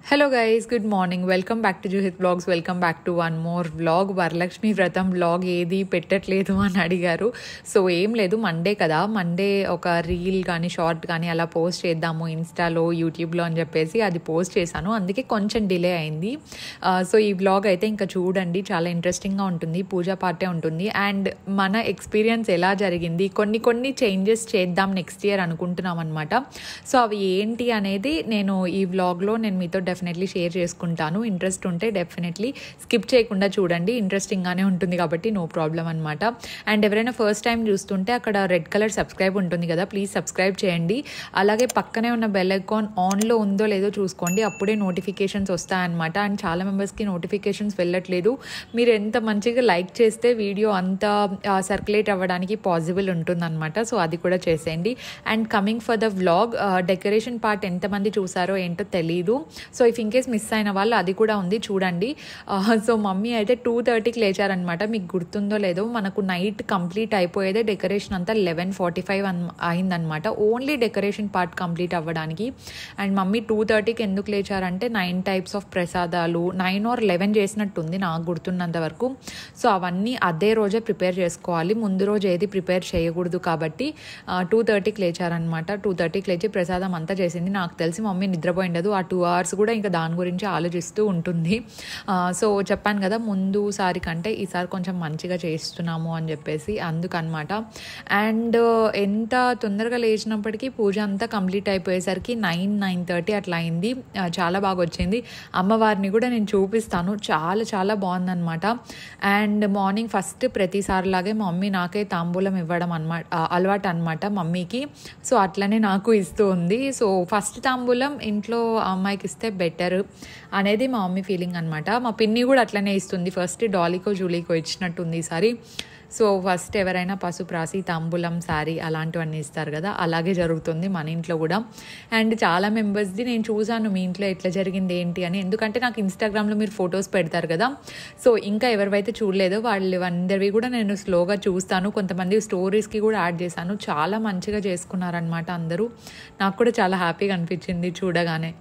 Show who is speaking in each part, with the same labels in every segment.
Speaker 1: Hello guys good morning welcome back to Juhith blogs welcome back to one more vlog Varalakshmi Vratam vlog ఏది పెట్టట్లేదు అని అడిగారు so ఏం లేదు మండే కదా మండే ఒక రీల్ కానీ షార్ట్ కానీ అలా పోస్ట్ చేద్దాము ఇన్స్టాలో యూట్యూబ్లో అని చెప్పేసి అది పోస్ట్ చేశాను అందుకే కొంచెం డిలే అయింది ఆ, సో ఈ వ్లాగ్ అయితే ఇంకా చూడండి చాలా ఇంట్రెస్టింగ్గా ఉంటుంది పూజా పార్టీ ఉంటుంది అండ్ మన ఎక్స్పీరియన్స్ ఎలా జరిగింది కొన్ని కొన్ని చేంజెస్ చేద్దాం నెక్స్ట్ ఇయర్ అనుకుంటున్నాం అనమాట సో అవి ఏంటి అనేది నేను ఈ వ్లాగ్లో నేను మీతో డెఫినెట్లీ షేర్ చేసుకుంటాను ఇంట్రెస్ట్ ఉంటే డెఫినెట్లీ స్కిప్ చేయకుండా చూడండి ఇంట్రెస్టింగ్గానే ఉంటుంది కాబట్టి నో ప్రాబ్లం అనమాట అండ్ ఎవరైనా ఫస్ట్ టైం చూస్తుంటే అక్కడ రెడ్ కలర్ సబ్స్క్రైబ్ ఉంటుంది కదా ప్లీజ్ సబ్స్క్రైబ్ చేయండి అలాగే పక్కనే ఉన్న బెల్ ఐకాన్ ఆన్లో ఉందో లేదో చూసుకోండి అప్పుడే నోటిఫికేషన్స్ వస్తాయన్నమాట అండ్ చాలా మెంబర్స్కి నోటిఫికేషన్స్ వెళ్ళట్లేదు మీరు ఎంత మంచిగా లైక్ చేస్తే వీడియో అంత సర్క్యులేట్ అవ్వడానికి పాసిబుల్ ఉంటుందన్నమాట సో అది కూడా చేసేయండి and coming for the vlog decoration part ఎంతమంది చూసారో ఏంటో తెలీదు so if in case miss అయిన వాళ్ళు అది కూడా ఉంది చూడండి సో మమ్మీ అయితే టూ థర్టీకి లేచారనమాట మీకు గుర్తుందో లేదో మనకు నైట్ కంప్లీట్ అయిపోయేదే డెకరేషన్ అంతా లెవెన్ ఫార్టీ ఫైవ్ అన్ అయిందనమాట ఓన్లీ డెకరేషన్ పార్ట్ కంప్లీట్ అవ్వడానికి అండ్ మమ్మీ టూ థర్టీకి ఎందుకు లేచారంటే నైన్ టైప్స్ ఆఫ్ ప్రసాదాలు నైన్ ఆర్ లెవెన్ చేసినట్టుంది నాకు గుర్తున్నంత వరకు సో అవన్నీ అదే రోజే ప్రిపేర్ చేసుకోవాలి ముందు రోజు ఏది ప్రిపేర్ చేయకూడదు కాబట్టి టూ థర్టీకి లేచారనమాట టూ థర్టీకి లేచి ప్రసాదం అంతా చేసింది నాకు తెలిసి మమ్మీ నిద్రపోయిండదు ఆ టూ అవర్స్ కూడా ఇంకా దాని గురించి ఆలోచిస్తూ ఉంటుంది ఆ, సో చెప్పాను కదా ముందు సారి కంటే ఈసారి కొంచెం మంచిగా చేస్తున్నాము అని చెప్పేసి అందుకనమాట అండ్ ఎంత తొందరగా లేచినప్పటికీ పూజ అంతా కంప్లీట్ అయిపోయేసరికి నైన్ నైన్ థర్టీ అట్లా అయింది ఆ, చాలా బాగా వచ్చింది అమ్మవారిని కూడా నేను చూపిస్తాను చాలా చాలా బాగుందన్నమాట అండ్ మార్నింగ్ ఫస్ట్ ప్రతిసారిలాగే మా మమ్మీ నాకే తాంబూలం ఇవ్వడం అనమాట అలవాటు అనమాట మమ్మీకి సో అట్లనే నాకు ఇస్తూ ఉంది సో ఫస్ట్ తాంబూలం ఇంట్లో అమ్మాయికి ఇస్తే బెటర్ అనేది మా మమ్మీ ఫీలింగ్ అనమాట మా పిన్ని కూడా అట్లనే ఇస్తుంది ఫస్ట్ డాలీకో జూలీకో ఇచ్చినట్టుంది ఈసారి సో ఫస్ట్ ఎవరైనా పసుపు రాసి తాంబూలం శారీ అలాంటివన్నీ ఇస్తారు కదా అలాగే జరుగుతుంది మన ఇంట్లో కూడా అండ్ చాలా మెంబర్స్ది నేను చూసాను మీ ఇంట్లో ఎట్లా జరిగింది ఏంటి అని ఎందుకంటే నాకు ఇన్స్టాగ్రామ్లో మీరు ఫొటోస్ పెడతారు కదా సో ఇంకా ఎవరివైతే చూడలేదో వాళ్ళు అందరివి కూడా నేను స్లోగా చూస్తాను కొంతమంది స్టోరీస్కి కూడా యాడ్ చేశాను చాలా మంచిగా చేసుకున్నారనమాట అందరూ నాకు కూడా చాలా హ్యాపీగా అనిపించింది చూడగానే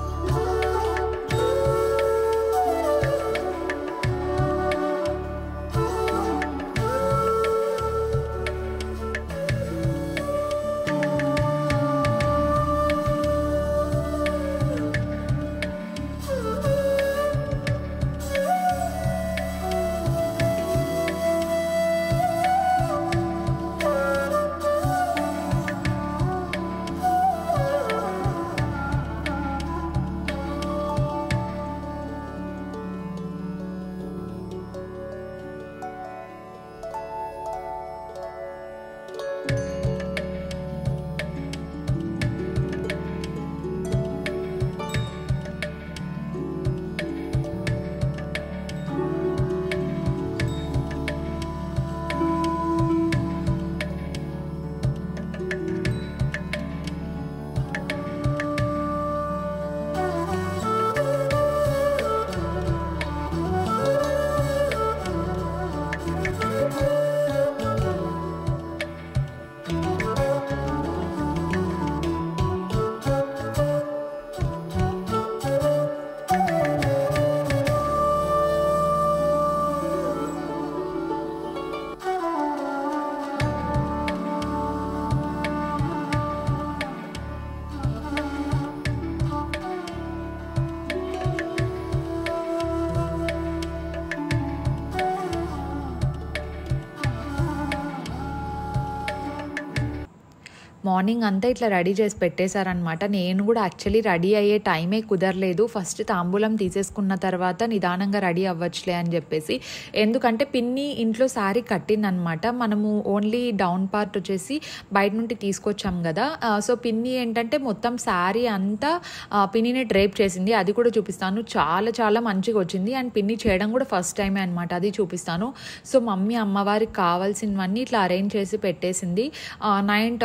Speaker 1: మార్నింగ్ అంతా ఇట్లా రెడీ చేసి పెట్టేశారనమాట నేను కూడా యాక్చువల్లీ రెడీ అయ్యే టైమే కుదరలేదు ఫస్ట్ తాంబూలం తీసేసుకున్న తర్వాత నిదానంగా రెడీ అవ్వచ్చులే అని చెప్పేసి ఎందుకంటే పిన్ని ఇంట్లో శారీ కట్టిందనమాట మనము ఓన్లీ డౌన్ పార్ట్ వచ్చేసి బయట నుండి తీసుకొచ్చాం కదా ఆ, సో పిన్ని ఏంటంటే మొత్తం శారీ అంతా ఆ, పిన్నినే డ్రేప్ చేసింది అది కూడా చూపిస్తాను చాలా చాలా మంచిగా వచ్చింది అండ్ పిన్ని చేయడం కూడా ఫస్ట్ టైమే అనమాట అది చూపిస్తాను సో మమ్మీ అమ్మవారికి కావాల్సినవన్నీ ఇట్లా అరేంజ్ చేసి పెట్టేసింది నైన్ టైప్స్ ఆఫ్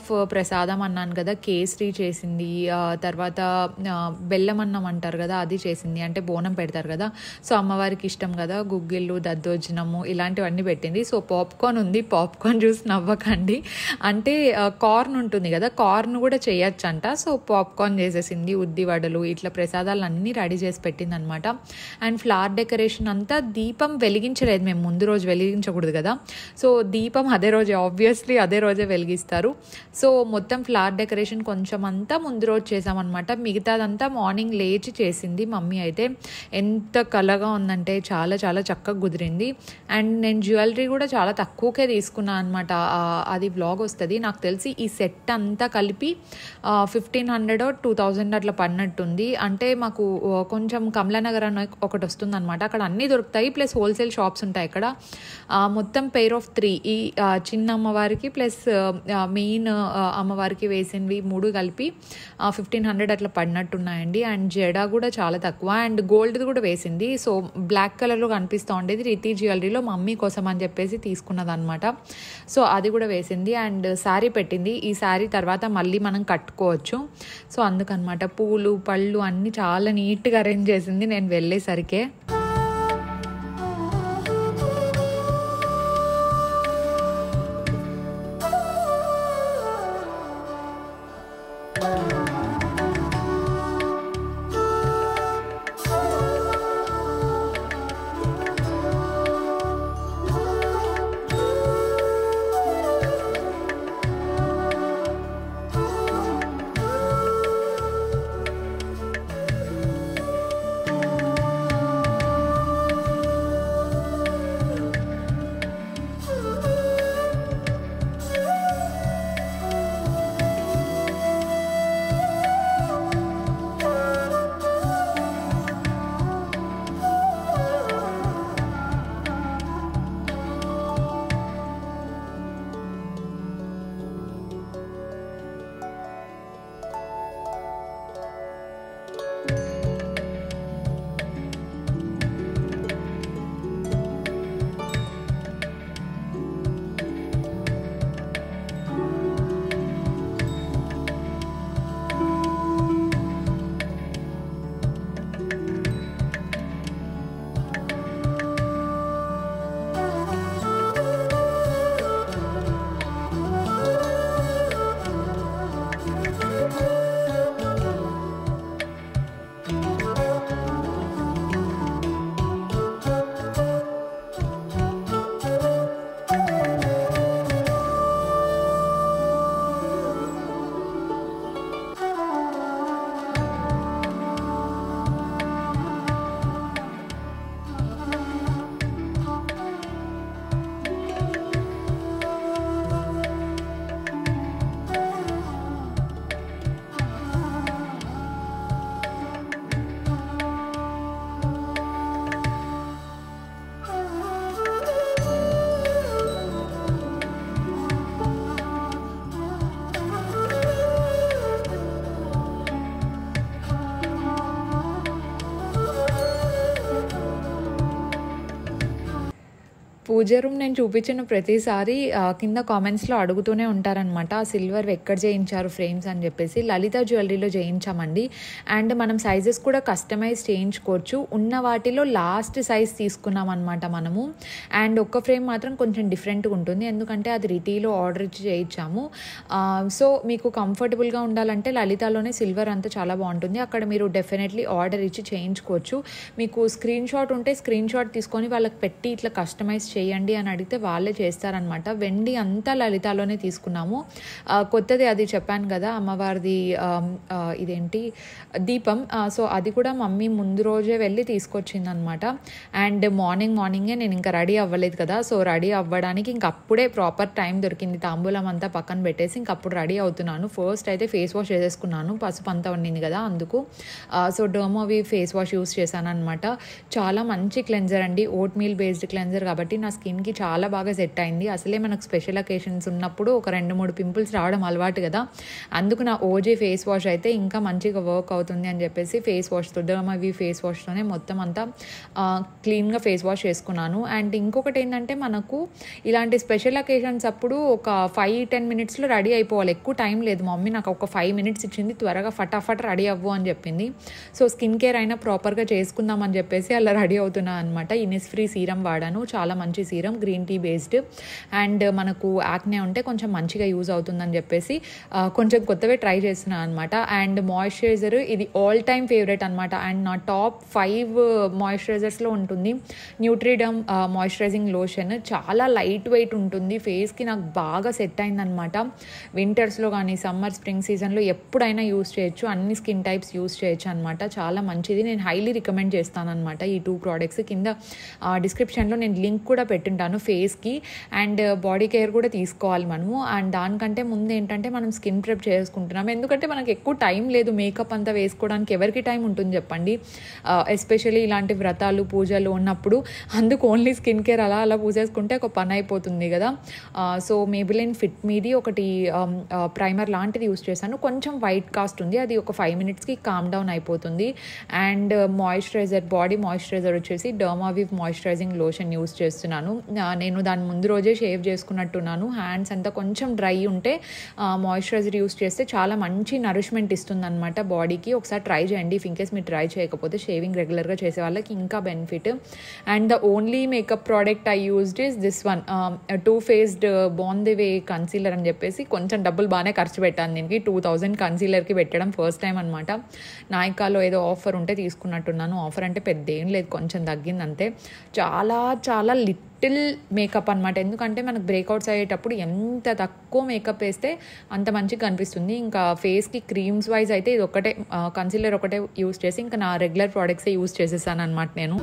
Speaker 1: ఆఫ్ ప్రసాదం అన్నాను కదా కేసరి చేసింది ఆ, తర్వాత ఆ, బెల్లం అన్నం అంటారు కదా అది చేసింది అంటే బోనం పెడతారు కదా సో అమ్మవారికి ఇష్టం కదా గుగ్గిళ్ళు దద్దోజనము ఇలాంటివన్నీ పెట్టింది సో పాప్కార్న్ ఉంది పాప్కార్న్ చూసి నవ్వకండి అంటే కార్న్ ఉంటుంది కదా కార్న్ కూడా చేయొచ్చంట సో పాప్కార్న్ చేసేసింది ఉద్ది వడలు ఇట్లా ప్రసాదాలు అన్నీ రెడీ చేసి పెట్టింది అనమాట అండ్ ఫ్లవర్ డెకరేషన్ అంతా దీపం వెలిగించలేదు మేము ముందు రోజు వెలిగించకూడదు కదా సో దీపం అదే రోజే ఆబ్వియస్లీ అదే రోజే వెలిగిస్తారు సో మొత్తం ఫ్లవర్ డెకరేషన్ కొంచెం అంతా ముందు రోజు చేసామన్నమాట మిగతాదంతా మార్నింగ్ లేచి చేసింది మమ్మీ అయితే ఎంత కలగా ఉందంటే చాలా చాలా చక్కగా కుదిరింది అండ్ నేను జ్యువెలరీ కూడా చాలా తక్కువకే తీసుకున్నాను అనమాట అది బ్లాగ్ వస్తుంది నాకు తెలిసి ఈ సెట్ అంతా కలిపి ఫిఫ్టీన్ హండ్రెడ్ టూ థౌజండ్ అట్లా పడినట్టుంది అంటే మాకు ఆ, కొంచెం కమలానగర్ అని ఒకటి వస్తుంది అనమాట అక్కడ అన్నీ దొరుకుతాయి ప్లస్ హోల్సేల్ షాప్స్ ఉంటాయి ఇక్కడ ఆ, మొత్తం పెయిర్ ఆఫ్ త్రీ ఈ ఆ, చిన్న అమ్మవారికి ప్లస్ మెయిన్ అమ్మవారికి వేసినవి మూడు కలిపి ఫిఫ్టీన్ హండ్రెడ్ అట్లా పడినట్టున్నాయండి అండ్ జెడా కూడా చాలా తక్కువ అండ్ గోల్డ్ కూడా వేసింది సో బ్లాక్ కలర్లో కనిపిస్తూ ఉండేది రీతి జ్యువెలరీలో మమ్మీ కోసం అని చెప్పేసి తీసుకున్నది అనమాట సో అది కూడా వేసింది అండ్ శారీ పెట్టింది ఈ శారీ తర్వాత మళ్ళీ మనం కట్టుకోవచ్చు సో అందుకనమాట పూలు పళ్ళు అన్నీ చాలా నీట్గా అరేంజ్ చేసింది నేను వెళ్ళేసరికే పూజ రూమ్ నేను చూపించిన ప్రతిసారి ఆ, కింద కామెంట్స్లో అడుగుతూనే ఉంటారనమాట ఆ సిల్వర్ ఎక్కడ చేయించారు ఫ్రేమ్స్ అని చెప్పేసి లలిత జ్యువెలరీలో చేయించామండి అండ్ మనం సైజెస్ కూడా కస్టమైజ్ చేయించుకోవచ్చు ఉన్న వాటిలో లాస్ట్ సైజ్ తీసుకున్నాం అనమాట మనము అండ్ ఒక్క ఫ్రేమ్ మాత్రం కొంచెం డిఫరెంట్గా ఉంటుంది ఎందుకంటే అది రిటీలో ఆర్డర్ ఇచ్చి చేయించాము ఆ, సో మీకు కంఫర్టబుల్గా ఉండాలంటే లలితలోనే సిల్వర్ అంతా చాలా బాగుంటుంది అక్కడ మీరు డెఫినెట్లీ ఆర్డర్ ఇచ్చి చేయించుకోవచ్చు మీకు స్క్రీన్ షాట్ ఉంటే స్క్రీన్ షాట్ తీసుకొని వాళ్ళకి పెట్టి ఇట్లా కస్టమైజ్ చేయండి అని అడిగితే వాళ్ళే చేస్తారనమాట వెండి అంతా లలితాలోనే తీసుకున్నాము ఆ, కొత్తది అది చెప్పాను కదా అమ్మవారిది ఆ, ఆ, ఇదేంటి దీపం ఆ, సో అది కూడా మమ్మీ ముందు రోజే వెళ్ళి తీసుకొచ్చింది అనమాట అండ్ మార్నింగ్ మార్నింగే నేను ఇంకా రెడీ అవ్వలేదు కదా సో రెడీ అవ్వడానికి ఇంక అప్పుడే ప్రాపర్ టైం దొరికింది తాంబూలం అంతా పక్కన పెట్టేసి ఇంక అప్పుడు రెడీ అవుతున్నాను ఫస్ట్ అయితే ఫేస్ వాష్ చేసేసుకున్నాను పసుపు అంతా ఉండింది కదా అందుకు ఆ, సో డోమోవి ఫేస్ వాష్ యూస్ చేశాను అనమాట చాలా మంచి క్లెన్జర్ అండి ఓట్ మీల్ బేస్డ్ క్లెన్జర్ కాబట్టి నా స్కిన్కి చాలా బాగా సెట్ అయింది అసలే మనకు స్పెషల్ అకేషన్స్ ఉన్నప్పుడు ఒక రెండు మూడు పింపుల్స్ రావడం అలవాటు కదా అందుకు నా ఓజే ఫేస్ వాష్ అయితే ఇంకా మంచిగా వర్క్ అవుతుంది అని చెప్పేసి ఫేస్ వాష్తో డర్మవి ఫేస్ వాష్తోనే మొత్తం అంతా క్లీన్గా ఫేస్ వాష్ చేసుకున్నాను అండ్ ఇంకొకటి ఏంటంటే మనకు ఇలాంటి స్పెషల్ అకేషన్స్ అప్పుడు ఒక ఫైవ్ టెన్ మినిట్స్లో రెడీ అయిపోవాలి ఎక్కువ టైం లేదు మా మమ్మీ నాకు ఒక ఫైవ్ మినిట్స్ ఇచ్చింది త్వరగా ఫటాఫట్ రెడీ అవ్వు అని చెప్పింది సో స్కిన్ కేర్ అయినా ప్రాపర్గా చేసుకుందాం అని చెప్పేసి అలా రెడీ అవుతున్నా అనమాట ఇనిస్ ఫ్రీ సీరం వాడాను చాలా మంచి serum green tea based and మనకు యాక్నే ఉంటే కొంచెం మంచిగా యూజ్ అవుతుందని చెప్పేసి ఆ, కొంచెం కొత్తవే ట్రై చేస్తున్నాను అనమాట అండ్ మాయిశ్చరైజర్ ఇది ఆల్ టైమ్ ఫేవరెట్ అనమాట అండ్ నా టాప్ ఫైవ్ మాయిశ్చరైజర్స్లో ఉంటుంది న్యూట్రిడమ్ మాయిశ్చరైజింగ్ లోషన్ చాలా లైట్ వెయిట్ ఉంటుంది ఫేస్కి నాకు బాగా సెట్ అయిందనమాట వింటర్స్లో కానీ సమ్మర్ స్ప్రింగ్ సీజన్లో ఎప్పుడైనా యూస్ చేయొచ్చు అన్ని స్కిన్ టైప్స్ యూస్ చేయొచ్చు అనమాట చాలా మంచిది నేను హైలీ రికమెండ్ చేస్తాను అనమాట ఈ టూ ప్రోడక్ట్స్ కింద డిస్క్రిప్షన్లో నేను లింక్ కూడా పెట్టింటాను ఫేస్కి అండ్ బాడీ కేర్ కూడా తీసుకోవాలి మనము అండ్ దానికంటే ముందు ఏంటంటే మనం స్కిన్ ప్రెప్ చేసుకుంటున్నాం ఎందుకంటే మనకి ఎక్కువ టైం లేదు మేకప్ అంతా వేసుకోవడానికి ఎవరికి టైం ఉంటుంది చెప్పండి ఎస్పెషల్లీ ఇలాంటి వ్రతాలు పూజలు ఉన్నప్పుడు అందుకు ఓన్లీ స్కిన్ కేర్ అలా అలా పూసేసుకుంటే ఒక పని అయిపోతుంది కదా సో మేబిలైన్ ఫిట్ మీది ఒకటి ప్రైమర్ లాంటిది యూస్ చేశాను కొంచెం వైట్ కాస్ట్ ఉంది అది ఒక ఫైవ్ మినిట్స్కి కామ్ డౌన్ అయిపోతుంది అండ్ మాయిశ్చరైజర్ బాడీ మాయిశ్చరైజర్ వచ్చేసి డర్మావివ్ మాయిశ్చరైజింగ్ లోషన్ యూస్ చేస్తున్నాను ఆ, నేను దాని ముందు రోజే షేవ్ చేసుకున్నట్టున్నాను హ్యాండ్స్ అంతా కొంచెం డ్రై ఉంటే మాయిశ్చరైజర్ యూస్ చేస్తే చాలా మంచి నరిష్మెంట్ ఇస్తుంది అనమాట బాడీకి ఒకసారి ట్రై చేయండి ఇఫ్ ఇన్కేస్ మీరు ట్రై చేయకపోతే షేవింగ్ రెగ్యులర్గా చేసే వాళ్ళకి ఇంకా benefit and the only makeup product I used is this one Too Faced Born This Way concealer అని చెప్పేసి కొంచెం డబ్బులు బాగానే ఖర్చు పెట్టాను దీనికి టూ థౌజండ్ కన్సీలర్కి పెట్టడం ఫస్ట్ టైం అనమాట నాయకాలో ఏదో ఆఫర్ ఉంటే తీసుకున్నట్టున్నాను ఆఫర్ అంటే పెద్ద ఏం లేదు కొంచెం తగ్గింది అంతే చాలా చాలా లిటిల్ మేకప్ అనమాట ఎందుకంటే మనకు బ్రేక్అవుట్స్ అయ్యేటప్పుడు ఎంత తక్కువ మేకప్ వేస్తే అంత మంచిగా కనిపిస్తుంది ఇంకా ఫేస్కి క్రీమ్స్ వైజ్ అయితే ఇది ఒకటే కన్సీలర్ ఒకటే యూస్ చేసి ఇంకా నా రెగ్యులర్ ప్రోడక్ట్సే యూస్ చేసేసాను అనమాట నేను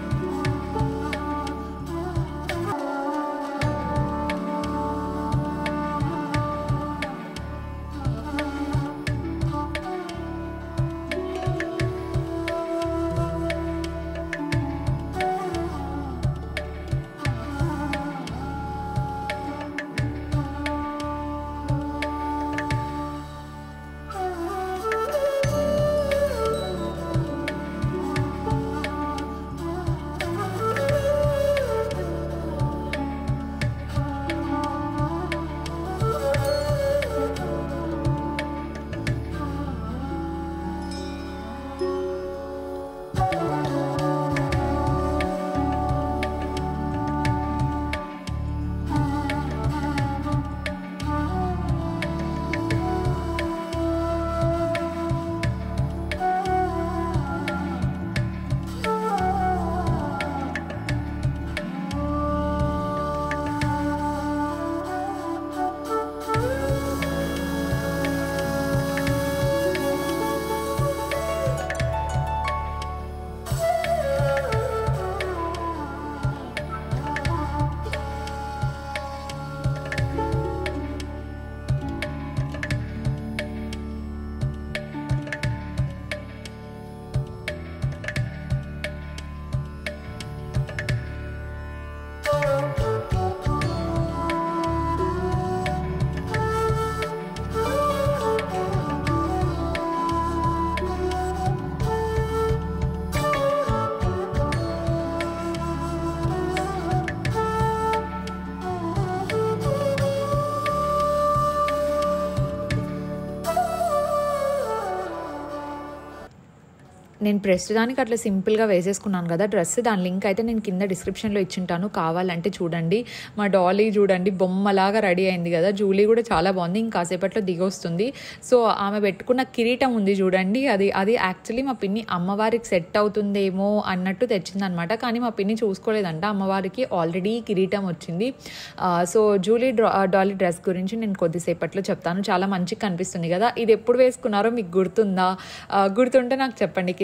Speaker 1: నేను ప్రస్తుతానికి అట్లా సింపుల్గా వేసేసుకున్నాను కదా డ్రెస్ దాని లింక్ అయితే నేను కింద డిస్క్రిప్షన్లో ఇచ్చింటాను కావాలంటే చూడండి మా డాలీ చూడండి బొమ్మలాగా రెడీ అయింది కదా జూలీ కూడా చాలా బాగుంది ఇంకాసేపట్లో దిగొస్తుంది సో ఆమె పెట్టుకున్న కిరీటం ఉంది చూడండి అది అది యాక్చువల్లీ మా పిన్ని అమ్మవారికి సెట్ అవుతుందేమో అన్నట్టు తెచ్చిందనమాట కానీ మా పిన్ని చూసుకోలేదంట అమ్మవారికి ఆల్రెడీ కిరీటం వచ్చింది ఆ, సో జూలీ డ్రా డాలీ డ్రెస్ గురించి నేను కొద్దిసేపట్లో చెప్తాను చాలా మంచిగా కనిపిస్తుంది కదా ఇది ఎప్పుడు వేసుకున్నారో మీకు గుర్తుందా ఆ, గుర్తుంటే నాకు చెప్పండి కింద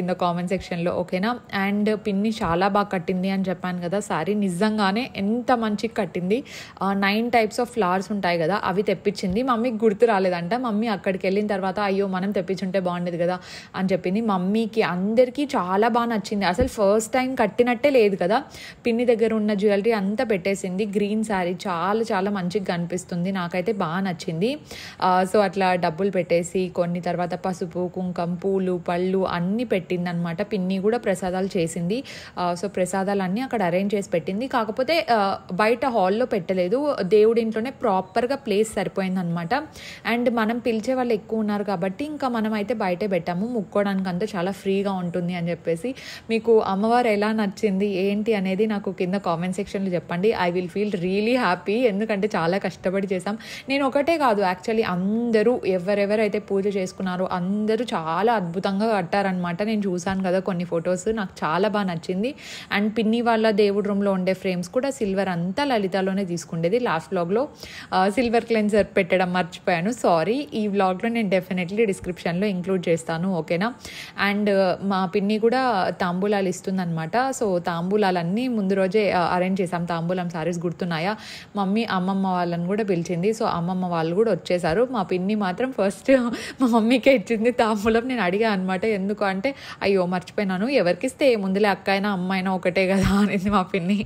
Speaker 1: కింద కామెంట్ సెక్షన్లో ఓకేనా అండ్ పిన్ని చాలా బాగా కట్టింది అని చెప్పాను కదా సారీ నిజంగానే ఎంత మంచిగా కట్టింది నైన్ టైప్స్ ఆఫ్ ఫ్లవర్స్ ఉంటాయి కదా అవి తెప్పించింది మమ్మీకి గుర్తు రాలేదంట మమ్మీ అక్కడికి వెళ్ళిన తర్వాత అయ్యో మనం తెప్పించుంటే బాగుండేది కదా అని చెప్పింది మమ్మీకి అందరికీ చాలా బాగా నచ్చింది అసలు ఫస్ట్ టైం కట్టినట్టే లేదు కదా పిన్ని దగ్గర ఉన్న జ్యువెలరీ అంతా పెట్టేసింది గ్రీన్ శారీ చాలా చాలా మంచిగా కనిపిస్తుంది నాకైతే బాగా నచ్చింది ఆ, సో అట్లా డబ్బులు పెట్టేసి కొన్ని తర్వాత పసుపు కుంకం పూలు పళ్ళు అన్నీ పెట్టింది అనమాట పిన్ని కూడా ప్రసాదాలు చేసింది ఆ, సో ప్రసాదాలు అన్నీ అక్కడ అరేంజ్ చేసి పెట్టింది కాకపోతే ఆ, బయట హాల్లో పెట్టలేదు దేవుడి ఇంట్లోనే ప్రాపర్గా ప్లేస్ సరిపోయింది అనమాట అండ్ మనం పిలిచే వాళ్ళు ఎక్కువ ఉన్నారు కాబట్టి ఇంకా మనం అయితే బయటే పెట్టాము ముక్కోవడానికి అంతా చాలా ఫ్రీగా ఉంటుంది అని చెప్పేసి మీకు అమ్మవారు ఎలా నచ్చింది ఏంటి అనేది నాకు కింద కామెంట్ సెక్షన్లో చెప్పండి I will feel really happy ఎందుకంటే చాలా కష్టపడి చేసాం నేను ఒకటే కాదు యాక్చువల్లీ అందరూ ఎవరెవరైతే పూజ చేసుకున్నారో అందరూ చాలా అద్భుతంగా కట్టారనమాట నేను చూశాను కదా కొన్ని ఫొటోస్ నాకు చాలా బాగా నచ్చింది అండ్ పిన్ని వాళ్ళ దేవుడి రూమ్లో ఉండే ఫ్రేమ్స్ కూడా సిల్వర్ అంతా లలితలోనే తీసుకుండేది లాస్ట్ వ్లాగ్లో సిల్వర్ క్లెన్సర్ పెట్టడం మర్చిపోయాను సారీ ఈ వ్లాగ్లో నేను డెఫినెట్లీ డిస్క్రిప్షన్లో ఇంక్లూడ్ చేస్తాను ఓకేనా అండ్ మా పిన్ని కూడా తాంబూలాలు ఇస్తుందన్నమాట సో తాంబూలాలన్నీ ముందు రోజే అరేంజ్ చేసాం తాంబూలం సారీస్ గుర్తున్నాయా మమ్మీ అమ్మమ్మ వాళ్ళని కూడా పిలిచింది సో అమ్మమ్మ వాళ్ళు కూడా వచ్చేసారు మా పిన్ని మాత్రం ఫస్ట్ మా మమ్మీకే ఇచ్చింది తాంబూలం నేను అడిగా అనమాట ఎందుకు అంటే అయ్యో మర్చిపోయినాను ఎవరికిస్తే ముందులే అక్క అయినా అమ్మ అయినా ఒకటే కదా అనేది మా పిన్ని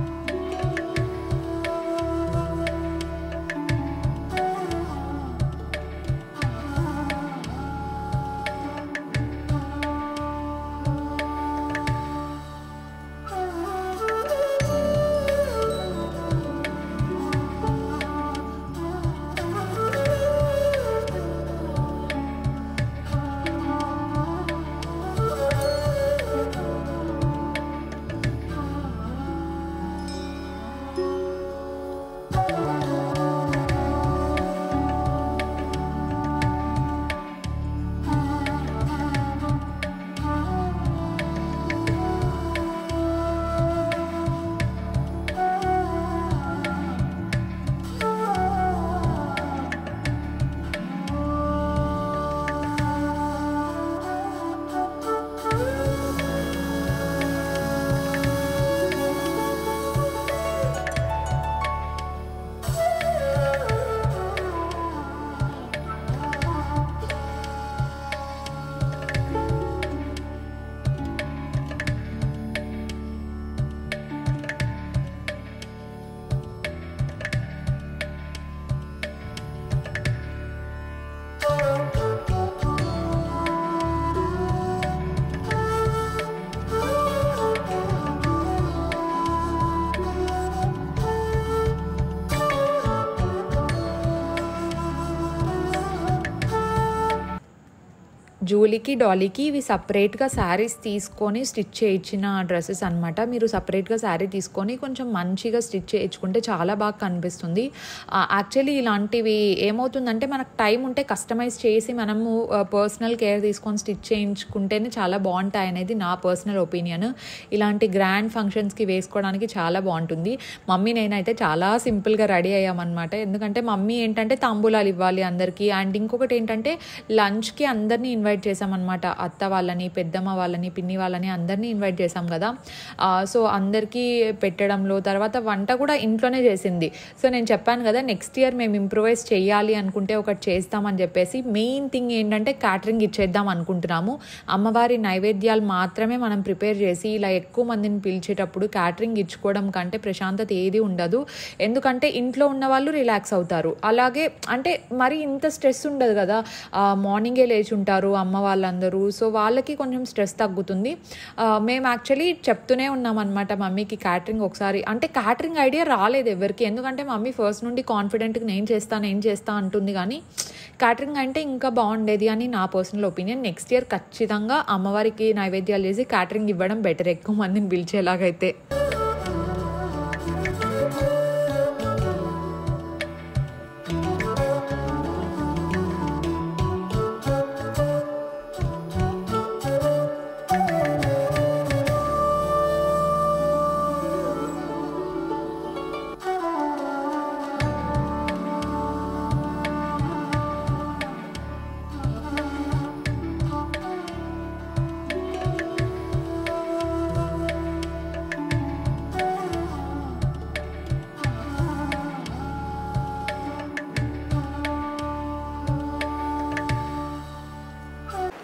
Speaker 1: జూలీకి డాలీకి ఇవి సపరేట్గా శారీస్ తీసుకొని స్టిచ్ చేయించిన డ్రెస్సెస్ అనమాట మీరు సపరేట్గా శారీ తీసుకొని కొంచెం మంచిగా స్టిచ్ చేయించుకుంటే చాలా బాగా కనిపిస్తుంది యాక్చువల్లీ ఇలాంటివి ఏమవుతుందంటే మనకు టైం ఉంటే కస్టమైజ్ చేసి మనము పర్సనల్ కేర్ తీసుకొని స్టిచ్ చేయించుకుంటేనే చాలా బాగుంటాయి అనేది నా పర్సనల్ ఒపీనియన్ ఇలాంటి గ్రాండ్ ఫంక్షన్స్కి వేసుకోవడానికి చాలా బాగుంటుంది మమ్మీ నేనైతే చాలా సింపుల్గా రెడీ అయ్యామన్నమాట ఎందుకంటే మమ్మీ ఏంటంటే తాంబూలాలు ఇవ్వాలి అందరికీ అండ్ ఇంకొకటి ఏంటంటే లంచ్కి అందరినీ ఇన్వైట్ చేసామన్నమాట అత్త వాళ్ళని పెద్దమ్మ వాళ్ళని పిన్ని వాళ్ళని అందరినీ ఇన్వైట్ చేసాం కదా ఆ, సో అందరికీ పెట్టడంలో తర్వాత వంట కూడా ఇంట్లోనే చేసింది సో నేను చెప్పాను కదా నెక్స్ట్ ఇయర్ మేము ఇంప్రూవైజ్ చేయాలి అనుకుంటే ఒకటి చేస్తామని చెప్పేసి మెయిన్ థింగ్ ఏంటంటే క్యాటరింగ్ ఇచ్చేద్దాం అనుకుంటున్నాము అమ్మవారి నైవేద్యాలు మాత్రమే మనం ప్రిపేర్ చేసి ఇలా ఎక్కువ మందిని పిలిచేటప్పుడు క్యాటరింగ్ ఇచ్చుకోవడం కంటే ప్రశాంతత ఏది ఉండదు ఎందుకంటే ఇంట్లో ఉన్న వాళ్ళు రిలాక్స్ అవుతారు అలాగే అంటే మరి ఇంత స్ట్రెస్ ఉండదు కదా ఆ, మార్నింగే లేచి ఉంటారు అమ్మ వాళ్ళందరూ సో వాళ్ళకి కొంచెం స్ట్రెస్ తగ్గుతుంది ఆ, మేము యాక్చువల్లీ చెప్తూనే ఉన్నాం అనమాట మమ్మీకి క్యాటరింగ్ ఒకసారి అంటే క్యాటరింగ్ ఐడియా రాలేదు ఎవరికి ఎందుకంటే మమ్మీ ఫస్ట్ నుండి కాన్ఫిడెంట్గా నేను చేస్తా నేను చేస్తా అంటుంది కానీ క్యాటరింగ్ అంటే ఇంకా బాగుండేది అని నా పర్సనల్ ఒపీనియన్ నెక్స్ట్ ఇయర్ ఖచ్చితంగా అమ్మవారికి నైవేద్యాలు చేసి క్యాటరింగ్ ఇవ్వడం బెటర్ ఎక్కువ మందిని పిలిచేలాగైతే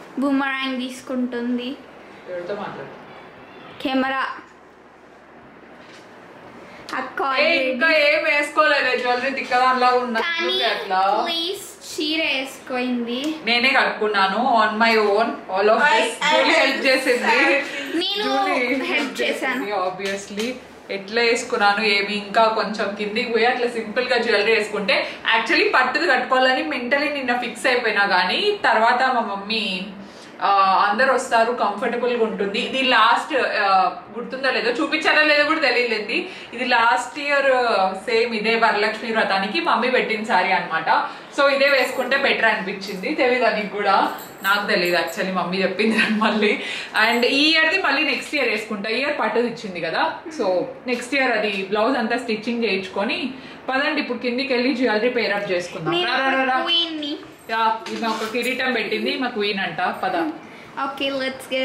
Speaker 2: బూమరాంగ్ తీసుకుంటుంది
Speaker 1: ఎవరితో మాట్లాడు
Speaker 2: కెమెరా అక్క
Speaker 1: ఏ, ఇంకా ఏం వేసుకోలేదు జ్యువెలరీ తిక్కదానిలా ఉన్నా
Speaker 2: కానీ
Speaker 1: అట్లా
Speaker 2: ప్లీజ్ చీర వేసుకోయింది
Speaker 1: నేనే కట్టుకున్నాను on my own all of this Julie help చేసింది
Speaker 2: నేను హెల్ప్ చేశాను
Speaker 1: ఆబ్వియస్లీ ఎట్లా వేసుకున్నాను ఏమి ఇంకా కొంచెం కిందికి పోయి అట్లా సింపుల్ గా జ్యువెలరీ వేసుకుంటే యాక్చువల్లీ పట్టుది కట్టుకోవాలని మెంటలీ నిన్న ఫిక్స్ అయిపోయినా కానీ తర్వాత మా మమ్మీ ఆ, అందరు వస్తారు కంఫర్టబుల్ గా ఉంటుంది ఇది లాస్ట్ గుర్తుందో లేదో చూపించారో లేదో కూడా తెలియలేదు ఇది లాస్ట్ ఇయర్ సేమ్ ఇదే వరలక్ష్మి వ్రతానికి మమ్మీ పెట్టిన సారీ అన్నమాట సో ఇదే వేసుకుంటే బెటర్ అనిపించింది తెలియదు నీకు కూడా నాకు తెలియదు యాక్చువల్లీ మమ్మీ చెప్పింది అని మళ్ళీ అండ్ ఈ ఇయర్ది మళ్ళీ నెక్స్ట్ ఇయర్ వేసుకుంటా ఈ ఇయర్ పట్టుది ఇచ్చింది కదా సో నెక్స్ట్ ఇయర్ అది బ్లౌజ్ అంతా స్టిచ్చింగ్ చేయించుకొని పదండి ఇప్పుడు కిందికి వెళ్ళి జ్యువెలరీ పేరప్ చేసుకుందాం
Speaker 2: నేను
Speaker 1: రా, రా, రా, రా.
Speaker 2: queen ని
Speaker 1: యా, ఈమె ఒక కిరీటం పెట్టింది మా క్వీన్ అంట పద
Speaker 2: ఓకే లెట్స్ గో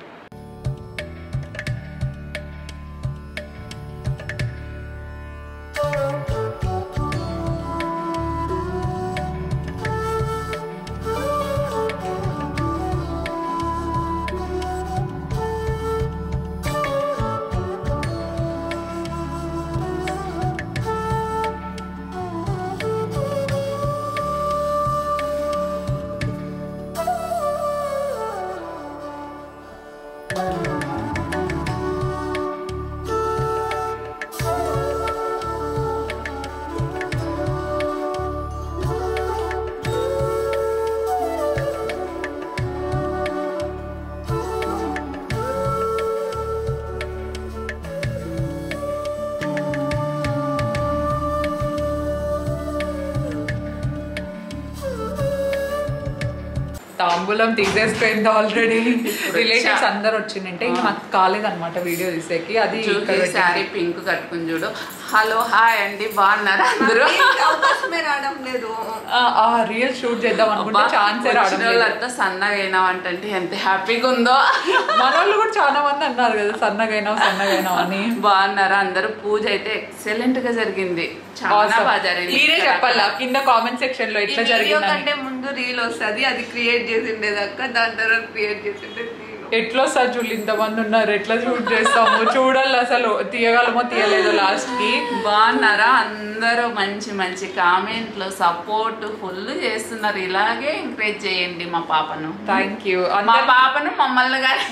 Speaker 1: తాంబూలం తీసేసుకుంది ఆల్రెడీ రిలేటివ్స్ అందరు వచ్చిందంటే ఇంకా నాకు కాలేదన్నమాట వీడియో తీసేకి అది ఇక్కడ
Speaker 3: జూహీ
Speaker 1: పెట్టింది.
Speaker 3: శారీ పింక్ కట్టుకుని చూడు హలో హాయ్ అండి బాగున్నారా అందరూ
Speaker 4: అవకాశమే రావడం లేదు
Speaker 1: ఆ, ఆ రియల్ షూట్ చేద్దాం అనుకుంటే ఛాన్సే రావడం
Speaker 3: వచ్చిన
Speaker 1: లేదు.
Speaker 3: వాళ్ళంతా సన్నగా అయినావు అంటే ఎంత హ్యాపీగా ఉందో
Speaker 1: మన వాళ్ళు కూడా చాలా మంది అన్నారు కదా సన్నగైనావు సన్నగైనావు అని
Speaker 3: బాగున్నారా అందరూ పూజ అయితే ఎక్సలెంట్ గా జరిగింది చాలా
Speaker 1: Awesome.
Speaker 3: బాగా జరిగింది
Speaker 1: మీరే చెప్పాలా కింద కామెంట్ సెక్షన్ లో
Speaker 4: ఈ
Speaker 1: ఎట్లా
Speaker 4: వీడియో
Speaker 1: జరిగిందని
Speaker 4: కంటే ముందు రీల్ వస్తుంది అది క్రియేట్ చేసిండేది అక్క దాని తర్వాత క్రియేట్ చేసిండే reel.
Speaker 1: ఎట్లా వస్తారు చూడు ఇంతమంది ఉన్నారు ఎట్లా షూట్ చేస్తాము చూడాలి అసలు తీయగలమో తీయలేదో లాస్ట్ కి
Speaker 3: బాగున్నారా అందరూ మంచి మంచి కామెంట్లు సపోర్ట్ ఫుల్ చేస్తున్నారు ఇలాగే ఎంకరేజ్ చేయండి మా పాపను
Speaker 1: థ్యాంక్ యూ
Speaker 3: మా పాపను మమ్మల్ని కానీ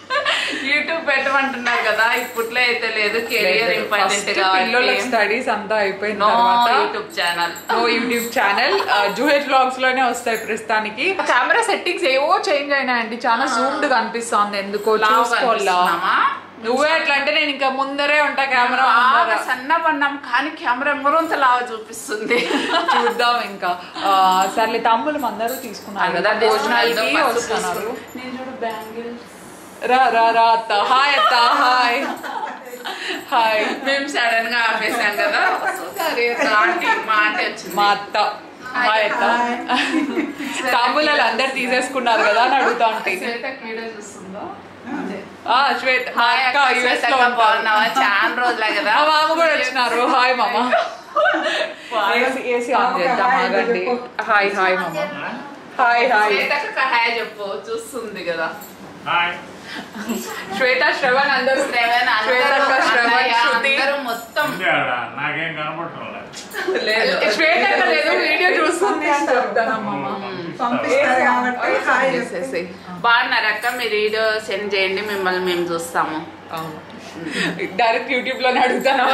Speaker 3: యూట్యూబ్ పెట్టమంటున్నారు కదా ఇప్పట్లో అయితే లేదు కెరియర్ ఇంపార్టెంట్
Speaker 1: పిల్లల
Speaker 3: కాబట్టి
Speaker 1: స్టడీస్ అంతా అయిపోయిన
Speaker 3: నో
Speaker 1: తర్వాత
Speaker 3: యూట్యూబ్ ఛానల్
Speaker 1: నో యూట్యూబ్ ఛానల్ జూహెచ్ బ్లాగ్స్ లోనే వస్తాయి ప్రస్తుతానికి కెమెరా సెట్టింగ్స్ ఏవో చేంజ్ అయినాయండి చాలా జూమ్డ్ కనిపిస్తుంది ఎందుకో చూసుకోవాలా నువ్వే అట్లా అంటే నేను ఇంకా ముందరే ఉంటా కెమెరా
Speaker 3: బాగా సన్న పన్నాం కానీ కెమెరా మరింత లాగా చూపిస్తుంది
Speaker 1: చూద్దాం ఇంకా ఆ, సర్లే తమ్ముళ్ళు అందరూ తీసుకున్నారు కదా భోజనాలకి వస్తున్నారు
Speaker 3: నేను చూడు బ్యాంగిల్స్
Speaker 1: రా రా రా అత్త హాయ్ అత్త హాయ్ హాయ్
Speaker 3: మేము సడన్ గా ఆపేసాం కదా సరే ఆంటీ మా ఆంటీ వచ్చింది
Speaker 1: మా అత్త హాయ్ అత్త తాంబూలాలు అందరు తీసేసుకున్నారు కదా అని అడుగుతా ఉంటాయి
Speaker 3: శ్వేతకి వీడియో చూస్తుందో
Speaker 1: ఆ శ్వేత మా
Speaker 3: హాయ్
Speaker 1: అక్క
Speaker 3: అక్క
Speaker 1: యుఎస్ లో
Speaker 3: శ్వేతక్క
Speaker 1: ఉంటారు
Speaker 3: బాగున్నావా చాలా రోజులే కదా
Speaker 1: మా మామ కూడా వచ్చినారు హాయ్ మామ ఏసీ ఏసీ ఆన్ చేద్దాం ఆగండి హాయ్ హాయ్ మామ హాయ్ హాయ్
Speaker 3: శ్వేతక్క హాయ్ చెప్పు చూస్తుంది కదా
Speaker 5: హాయ్
Speaker 1: శ్వేత శ్రవణ్ అందరూ
Speaker 3: శ్రవణ్
Speaker 1: శ్వేతక్క
Speaker 3: అందరూ
Speaker 1: శ్రవణ్
Speaker 3: అన్నయ్య
Speaker 1: శృతి
Speaker 3: అందరూ మొత్తం
Speaker 5: ఉంది ఆడ నాకేం కనపడటం లేదు
Speaker 3: లేదు
Speaker 1: శ్వేత అక్క లేదు వీడియో చూస్తుంది అని చెప్తాను మామ
Speaker 4: పంపిస్తారు కాబట్టి హాయ్
Speaker 3: చేసేసి బాగున్నారు అక్క మీరు వీడియో సెండ్ చేయండి మిమ్మల్ని మేము చూస్తాము
Speaker 1: అవును డైరెక్ట్ యూట్యూబ్ లోనే అడుగుతాను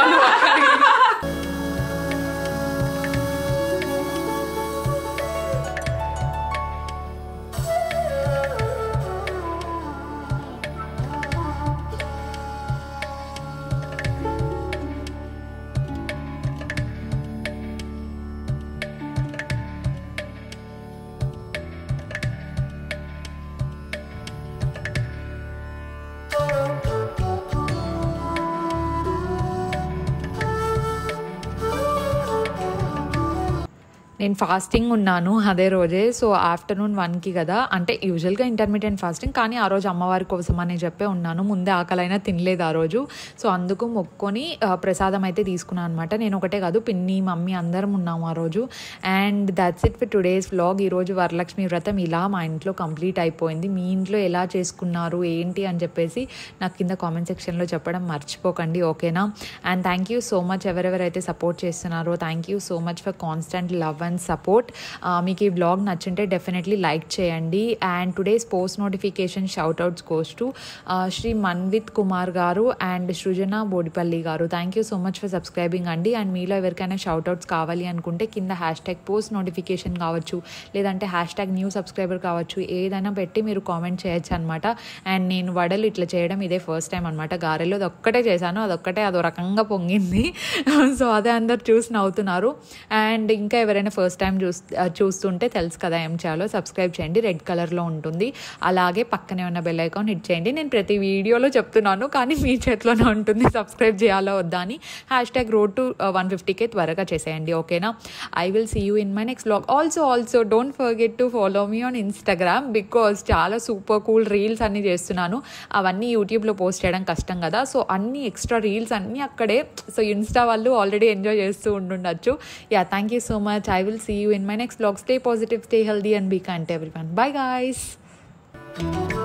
Speaker 1: నేను ఫాస్టింగ్ ఉన్నాను అదే రోజే సో ఆఫ్టర్నూన్ వన్కి కదా అంటే యూజువల్గా ఇంటర్మీడియట్ ఫాస్టింగ్ కానీ ఆ రోజు అమ్మవారి కోసం అని చెప్పే ఉన్నాను ముందే ఆకలైనా తినలేదు ఆ రోజు సో అందుకు మొక్కొని ఆ, ప్రసాదం అయితే తీసుకున్నాను అనమాట నేను ఒకటే కాదు పిన్ని మమ్మీ అందరం ఉన్నాము ఆ రోజు and that's it for today's vlog ఈరోజు వరలక్ష్మి వ్రతం ఇలా మా ఇంట్లో కంప్లీట్ అయిపోయింది మీ ఇంట్లో ఎలా చేసుకున్నారు ఏంటి అని చెప్పేసి నాకు కింద కామెంట్ సెక్షన్లో చెప్పడం మర్చిపోకండి ఓకేనా and thank you so much ఎవరెవరైతే సపోర్ట్ చేస్తున్నారో thank you so much for constant love and support మీకు ఈ వ్లాగ్ నచ్చుంటే డెఫినెట్లీ లైక్ చేయండి and today's post notification shoutouts goes to Shri Manvith Kumar garu and Srujana Bodipalli garu thank you so much for subscribing అండి and మీలో ఎవరికైనా shoutouts కావాలి అనుకుంటే కింద హ్యాష్ ట్యాగ్ పోస్ట్ నోటిఫికేషన్ కావచ్చు లేదంటే హ్యాష్ ట్యాగ్ న్యూ సబ్స్క్రైబర్ కావచ్చు ఏదైనా పెట్టి మీరు కామెంట్ చేయొచ్చు అనమాట అండ్ నేను వడలు ఇట్లా చేయడం ఇదే ఫస్ట్ టైం అనమాట గారెలు అది ఒక్కటే చేశాను అదొక్కటే అదో రకంగా పొంగింది సో అదే అందరు చూసి నవ్వుతున్నారు అండ్ ఇంకా ఎవరైనా ఫస్ట్ టైం చూస్ చూస్తుంటే తెలుసు కదా ఏం చేయాలో సబ్స్క్రైబ్ చేయండి రెడ్ కలర్లో ఉంటుంది అలాగే పక్కనే ఉన్న బెల్ ఐకాన్ హిట్ చేయండి నేను ప్రతి వీడియోలో చెప్తున్నాను కానీ మీ చేతిలోనే ఉంటుంది సబ్స్క్రైబ్ చేయాలో వద్దా అని hash tag road to one fifty K త్వరగా చేసేయండి ఓకేనా I will see you in my next vlog also also don't forget to follow me on Instagram because చాలా సూపర్ కూల్ రీల్స్ అన్నీ చేస్తున్నాను అవన్నీ యూట్యూబ్లో పోస్ట్ చేయడం కష్టం కదా సో అన్ని ఎక్స్ట్రా రీల్స్ అన్నీ అక్కడే సో ఇన్స్టా వాళ్ళు ఆల్రెడీ ఎంజాయ్ చేస్తూ ఉండుండొచ్చు yeah thank you so much I will see you in my next vlog stay positive stay healthy and be content everyone bye guys